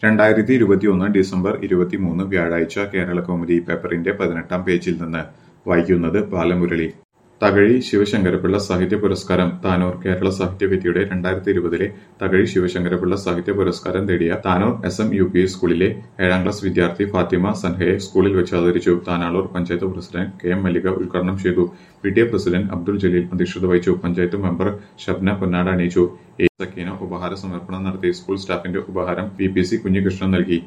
രണ്ടായിരത്തി ഇരുപത്തിയൊന്ന് ഡിസംബർ ഇരുപത്തിമൂന്ന് വ്യാഴാഴ്ച കേരളകൗമുദി പേപ്പറിന്റെ പതിനെട്ടാം പേജിൽ നിന്ന് വായിക്കുന്നത് ബാലമുരളി തകഴി ശിവശങ്കരപിള്ള സാഹിത്യ പുരസ്കാരം താനൂർ കേരള സാഹിത്യവേദിയുടെ രണ്ടായിരത്തി ഇരുപതിലെ തകഴി ശിവശങ്കരപിള്ള സാഹിത്യ പുരസ്കാരം നേടിയ Tanur S M U P സ്കൂളിലെ ഏഴാം ക്ലാസ് വിദ്യാർത്ഥി ഫാത്തിമ സൻഹയെ സ്കൂളിൽ വെച്ച് ആദരിച്ചു Thanalur panchayat president K M Mallika ഉദ്ഘാടനം ചെയ്തു P T A president Abdul Jaleel അധ്യക്ഷത വഹിച്ചു പഞ്ചായത്ത് മെമ്പർ ഷബ്ന പൊന്നാട അണിയിച്ചു എ സക്കീന ഉപഹാര സമർപ്പണം നടത്തി സ്കൂൾ സ്റ്റാഫിന്റെ ഉപഹാരം വി പി സി കുഞ്ഞികൃഷ്ണൻ നൽകി